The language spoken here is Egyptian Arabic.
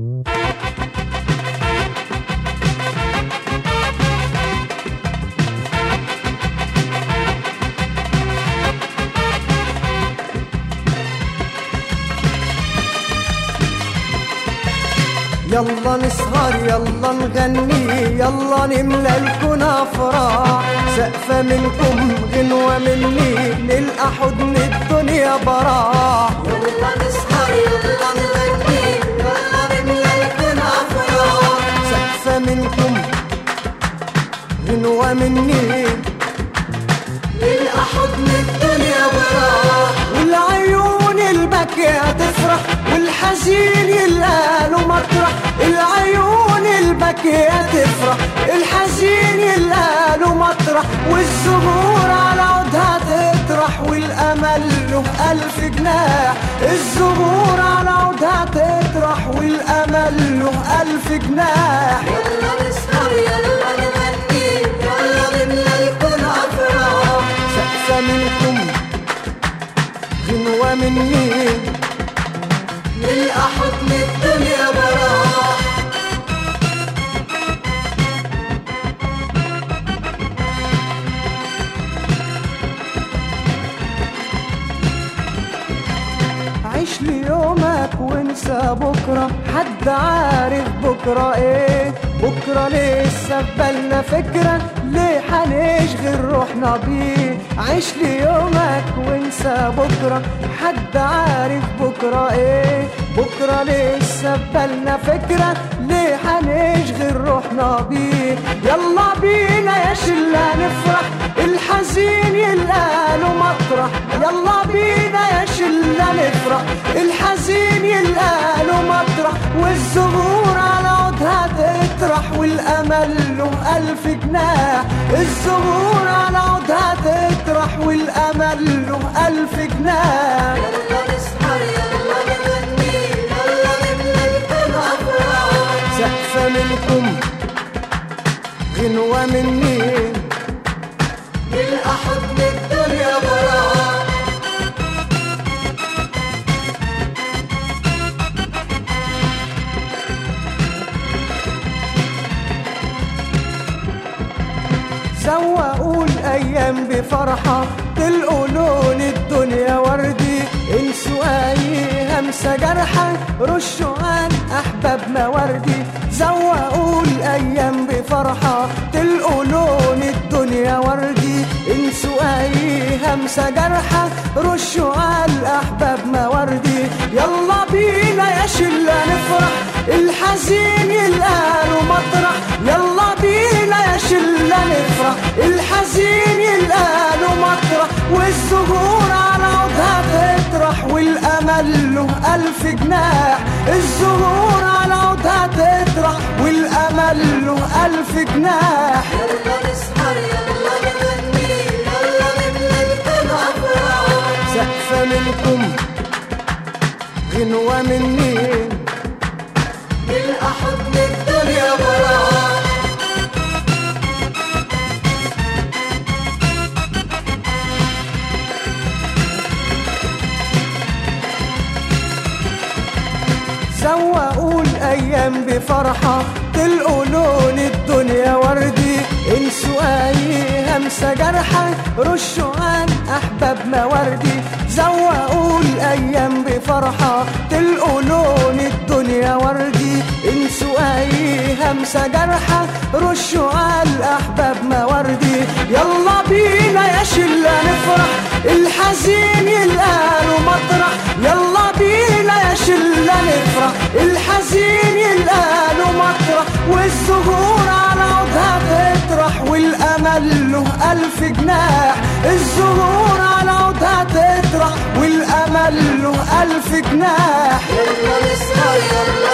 يلا نسهر يلا نغني يلا نملى الكون افراح سقفة منكم غنوة مني نلقى حضن الدنيا براح يلا نسهر يلا نغني يلا نملى الكون افراح سقفة منكم غنوة مني نلقى حضن الدنيا براح والعيون البكية تفرح والحزين يلقى له مطرح العيون البكية تفرح الحزين يلقى له مطرح والزهور على عودها تطرح والأمل له ألف جناح الزهور على عودها تطرح والأمل له ألف جناح يلا نسهر يلا نغني يلا نملى الكون افراح سقفة منكم غنوة مني نلقى حضن الدنيا براح عيش ليومك وانسى بكرة حد عارف بكرة ايه بكرة لسه في بالنا فكرة ليه حنشغل روحنا بيه عيش ليومك وانسى بكرة حد عارف بكرة ايه بكرة لسه في بالنا فكرة ليه حنشغل روحنا بيه يلا بينا يا شلة نفرح الحزين يلقى له مطرح يلا بينا يا شلة نفرح الحزين يلقى له مطرح والزهور على عودها تطرح والأمل له ألف جناح الزهور على عودها تطرح والأمل له ألف جناح يلا نسهر يلا نغني يلا نملى الكون افراح سقفة منكم غنوة مني نلقى حضن الدنيا براح زوقوا الأيام بفرحة تلقوا لون الدنيا وردي انسوا أي همسة جرحة رشوا عن أحباب مواردي زوقوا الأيام بفرحة تلقوا لون الدنيا وردي انسوا أي همسة جرحة رشوا على الأحباب مواردي يلا بينا يا شلة نفرح الحزين يلقى له مطرح يلا بينا يا شلة نفرح الحزين يلقى له مطرح والزهور على عودها تطرح والأمل له ألف جناح الزهور على عودها تطرح والأمل له ألف جناح يلا نسهر يلا نغني يلا نملى الكون افراح سقفة منكم غنوة مني نلقى حضن الدنيا براح زوقوا الأيام بفرحة تلقوا لون الدنيا وردي انسوا أي همسة جرحة رشوا عن أحباب مواردي زوقوا الأيام بفرحة تلقوا لون الدنيا وردي انسوا أي همسة جرحة رشوا على الأحباب مواردي يلا بينا يا شلة نفرح الحزين يلقى له مطرح يلا بينا يا شلة نفرح الحزين يلقى له مطرح والزهور على عودها تطرح والأمل له ألف جناح الزهور على عودها تطرح والأمل له ألف جناح يلا نسهر يلا